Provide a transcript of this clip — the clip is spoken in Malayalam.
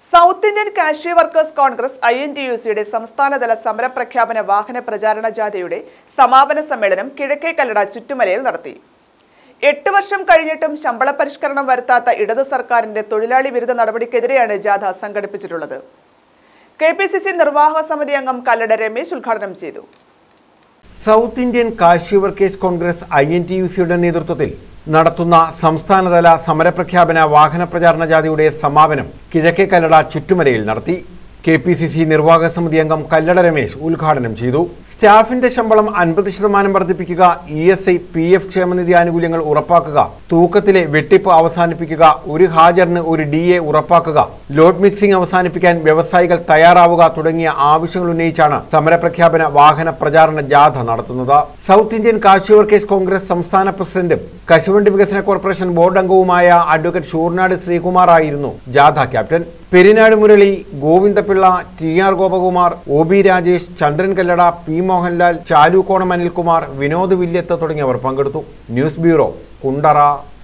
south Indian cashew workers congress I N T U സിയുടെ സംസ്ഥാനതല സമരപ്രഖ്യാപന വാഹന പ്രചാരണ ജാഥയുടെ സമാപന സമ്മേളനം കിഴക്കേ കല്ലട ചുറ്റുമലയിൽ നടത്തി എട്ട് വർഷം കഴിഞ്ഞിട്ടും ശമ്പള പരിഷ്കരണം വരുത്താത്ത ഇടതു സർക്കാരിന്റെ തൊഴിലാളി വിരുദ്ധ നടപടിക്കെതിരെയാണ് ജാഥ സംഘടിപ്പിച്ചിട്ടുള്ളത് കെ പി സി സി നിർവാഹക സമിതി അംഗം കല്ലട രമേശ് ഉദ്ഘാടനം ചെയ്തു south Indian cashew workers congress I N T U സിയുടെ നേതൃത്വത്തിൽ നടത്തുന്ന സംസ്ഥാനതല സമരപ്രഖ്യാപന വാഹന പ്രചാരണ ജാഥയുടെ സമാപനം കിഴക്കേ കല്ലട ചുറ്റുമലയിൽ നടത്തി കെ പി സി സി നിർവാഹക സമിതി അംഗം കല്ലട രമേശ് ഉദ്ഘാടനം ചെയ്തു സ്റ്റാഫിന്റെ ശമ്പളം അൻപത് ശതമാനം വർദ്ധിപ്പിക്കുക E S I P F ക്ഷേമനിധി ആനുകൂല്യങ്ങൾ ഉറപ്പാക്കുക തൂക്കത്തിലെ വെട്ടിപ്പ് അവസാനിപ്പിക്കുക ഒരു ഹാജറിന് ഒരു ഡി എ ഉറപ്പാക്കുക ലോഡ് മിക്സിംഗ് അവസാനിപ്പിക്കാൻ വ്യവസായികൾ തയ്യാറാവുക തുടങ്ങിയ ആവശ്യങ്ങൾ ഉന്നയിച്ചാണ് സമരപ്രഖ്യാപന വാഹന പ്രചാരണ ജാഥ നടത്തുന്നത് സൗത്ത് ഇന്ത്യൻ കാർഷിക വർക്കേഴ്സ് കോൺഗ്രസ് സംസ്ഥാന പ്രസിഡന്റും കശുവണ്ടി വികസന കോർപ്പറേഷൻ ബോർഡ് അംഗവുമായ അഡ്വക്കേറ്റ് ഷൂർനാട് ശ്രീകുമാർ ആയിരുന്നു ജാഥ captain Perinad Murali Govindapillai T R Gopakumar O B Rajesh Chandran Kallada P Mohanlal Chalukonam Anilkumar Vinod വില്യത്ത് തുടങ്ങിയവർ പങ്കെടുത്തു ന്യൂസ് ബ്യൂറോ കുണ്ടറ